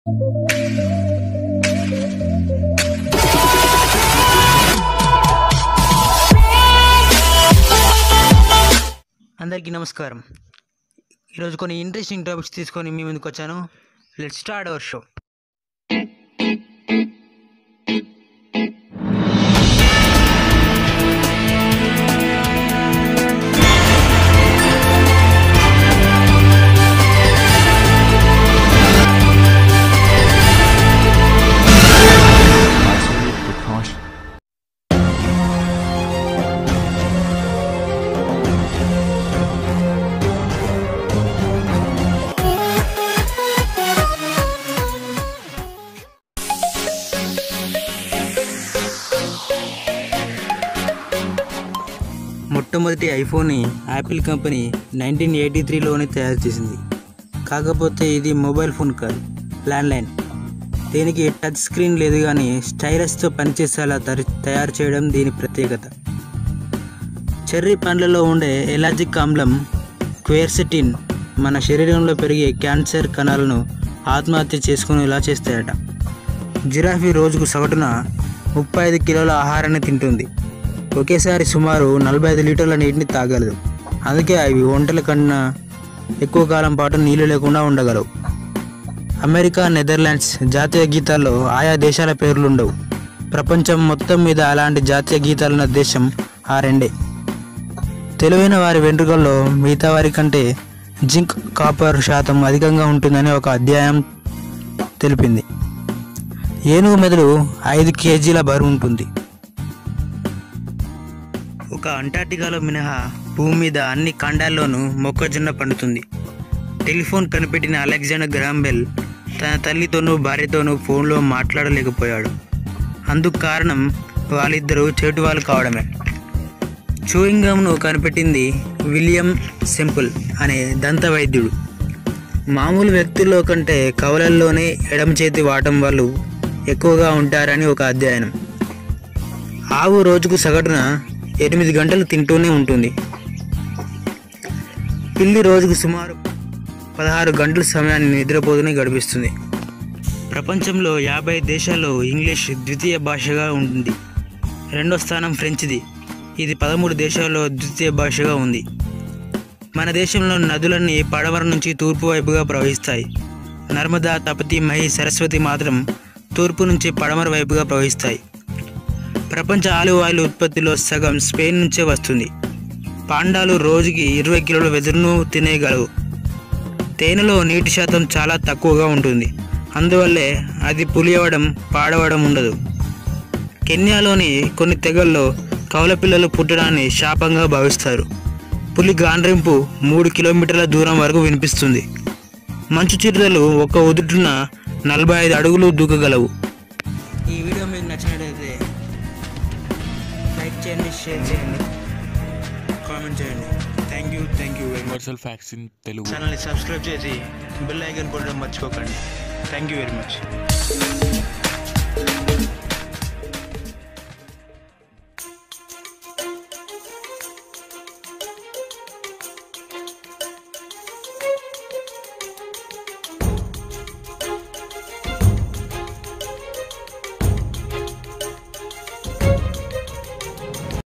అందరికీ నమస్కారం ఈరోజు కొన్ని ఇంట్రెస్టింగ్ టాపిక్స్ తీసుకొని మీ ముందుకు వచ్చాను let start our show Absolute precaution. మొట్టమొదటి ఐఫోన్ని యాపిల్ కంపెనీ నైన్టీన్ ఎయిటీ త్రీలోనే తయారు చేసింది కాకపోతే ఇది మొబైల్ ఫోన్ కాదు ల్యాండ్లైన్ దీనికి టచ్ స్క్రీన్ లేదు కానీ స్టైలస్తో పనిచేసేలా తరి- తయారు చేయడం దీని ప్రత్యేకత చెర్రీ పండ్లలో ఉండే ఎలాజిక్ ఆమ్లం క్వేర్సెటిన్ మన శరీరంలో పెరిగే క్యాన్సర్ కణాలను ఆత్మహత్య చేసుకునేలా చేస్తాయట జిరాఫీ రోజుకు సగటున ముప్పై ఐదు కిలోల ఆహారాన్ని తింటుంది ఒకేసారి సుమారు నలభై ఐదు లీటర్ల నీటిని తాగలదు అందుకే అవి ఒంటల కన్నా ఎక్కువ కాలం పాటు నీళ్లు లేకుండా ఉండగలవు అమెరికా నెదర్లాండ్స్ జాతీయ గీతాల్లో ఆయా దేశాల పేర్లు ఉండవు ప్రపంచం మొత్తం మీద అలాంటి జాతీయ గీతాలున్న దేశం ఆ రెండే తెలివైన వారి వెంట్రుకల్లో మిగతా వారి కంటే జింక్ కాపర్ శాతం అధికంగా ఉంటుందని ఒక అధ్యాయం తెలిపింది ఏనుగు మెదడు ఐదు కేజీల బరువు ఉంటుంది ఒక అంటార్టికాలో మినహా భూమి మీద అన్ని ఖండాల్లోనూ మొక్కజొన్న పండుతుంది టెలిఫోన్ కనిపెట్టిన అలెగ్జాండర్ గ్రాహం బెల్ తన తల్లితోనూ భార్యతోనూ ఫోన్లో మాట్లాడలేకపోయాడు అందుకు కారణం వాళ్ళిద్దరూ చెవిటి వాళ్ళు కావడమే చూయింగ్ గమ్ను కనిపెట్టింది విలియం సింపుల్ అనే దంత వైద్యుడు మామూలు వ్యక్తుల్లో కంటే కవలల్లోనే ఎడమ చేతి వాటం వాళ్ళు ఎక్కువగా ఉంటారని ఒక అధ్యయనం ఆవు రోజుకు సగటున ఎనిమిది గంటలు తింటూనే ఉంటుంది పిల్లి రోజుకు సుమారు పదహారు గంటల సమయాన్ని నిద్రపోతూనే గడిపిస్తుంది ప్రపంచంలో యాభై దేశాల్లో ఇంగ్లీష్ ద్వితీయ భాషగా ఉంటుంది రెండో స్థానం ఫ్రెంచ్ది ఇది పదమూడు దేశాల్లో ద్వితీయ భాషగా ఉంది మన దేశంలో నదులన్నీ పడమర నుంచి తూర్పు వైపుగా ప్రవహిస్తాయి నర్మదా తపతి మహి సరస్వతి మాత్రం తూర్పు నుంచి పడమర వైపుగా ప్రవహిస్తాయి ప్రపంచ ఆలివ్ ఆయిల్ ఉత్పత్తిలో సగం స్పెయిన్ నుంచే వస్తుంది పాండాలు రోజుకి ఇరవై కిలోల వెదురును తినేయగలవు తేనెలో నీటి శాతం చాలా తక్కువగా ఉంటుంది అందువల్లే అది పులియవడం పాడవడం ఉండదు కెన్యాలోని కొన్ని తెగల్లో కౌల పిల్లలు పుట్టడాన్ని శాపంగా భావిస్తారు పులి గాండ్రింపు మూడు కిలోమీటర్ల దూరం వరకు వినిపిస్తుంది మంచు చిరుతలు ఒక ఉదుటున నలభై ఐదు అడుగులు దూకగలవు ఈ వీడియో మీకు నచ్చినట్లయితే లైక్ చేయండి షేర్ చేయండి కామెంట్ చేయండి thank you thank you very much Universal Facts in Telugu. ఛానల్ని సబ్స్క్రైబ్ చేసి బెల్ ఐకన్ కొట్టడం మర్చిపోకండి థ్యాంక్ యూ వెరీ మచ్